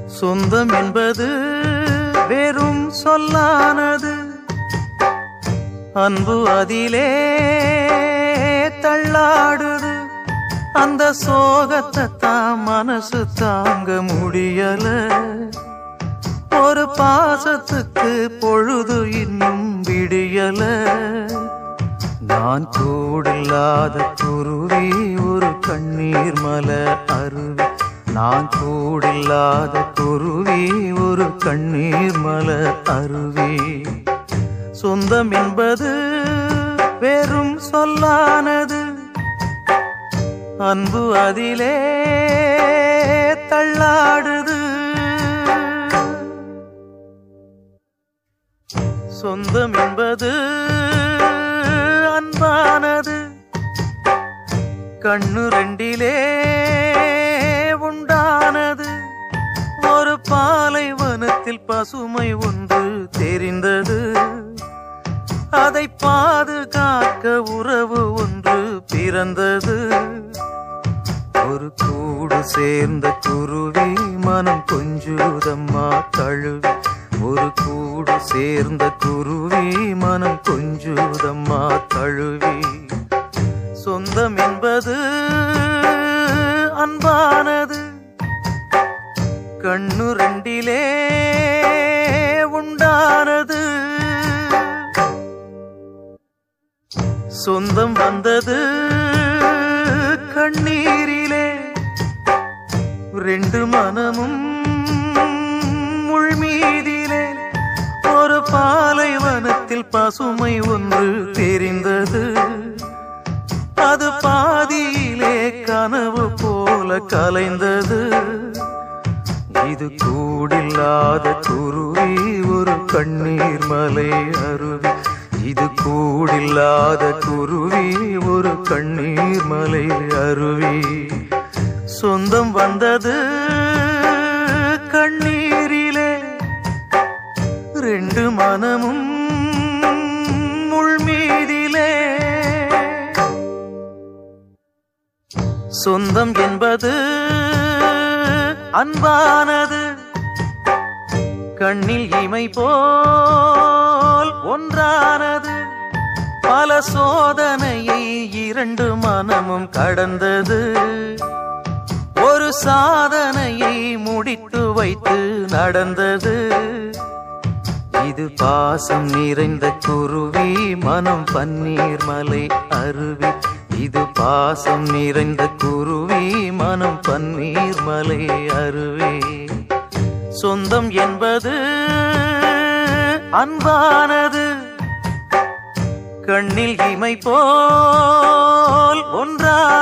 சொந்தம் என்பது வெறும் சொல்லானது அன்பு அதிலே தள்ளாடுது அந்த சோகத்தை தான் மனசு தாங்க முடியல ஒரு பாசத்துக்கு பொழுது இன்னும் விடியல நான் கூடில்லாத குருவி ஒரு கண்ணீர் மலை அருவி நான் கூடில்லாத குருவி ஒரு கண்ணீர் மலை அருவி சொந்தம் என்பது வெறும் சொல்லானது அன்பு அதிலே தள்ளாடுது சொந்தம் என்பது அன்பானது கண்ணு ரெண்டிலே உண்டானது ஒரு பாலைவனத்தில் பசுமை ஒன்று தெரிந்தது அதை பாதுகாக்க உறவு ஒன்று பிறந்தது ஒரு கூடு சேர்ந்த குருவி மனம் கொஞ்சுதம்மா தழுவி ஒரு கூடு சேர்ந்த குருவி மனம் கொஞ்சுதம்மா தழுவி சொந்தம் என்பது அன்பானது கண்ணு ரெண்டிலே உண்டானது சொந்தம் வந்தது கண்ணீரிலே ரெண்டு மனமும் முள்மீதிலே ஒரு பாலைவனத்தில் பசுமை ஒன்று தெரிந்தது அது பாதியிலே கனவு போல கலைந்தது இது கூடில்லாத குருவி ஒரு கண்ணீர் மலை அருவி இது கூடில்லாத குருவி ஒரு கண்ணீர் மலை அருவி சொந்தம் வந்தது கண்ணீரிலே ரெண்டு மனமும் முள்மீதிலே சொந்தம் என்பது அன்பானது கண்ணில் இமை போல் ஒன்றானது பல சோதனையை இரண்டு மனமும் கடந்தது ஒரு சாதனையை முடித்து வைத்து நடந்தது இது பாசம் நிறைந்த குருவி மனம் பன்னீர் மலை அருவி இது பாசம் நிறைந்த குருவி மனம் பன்னீர் மலை அருவி சொந்தம் என்பது அன்பானது கண்ணில் இமை போல் ஒன்றா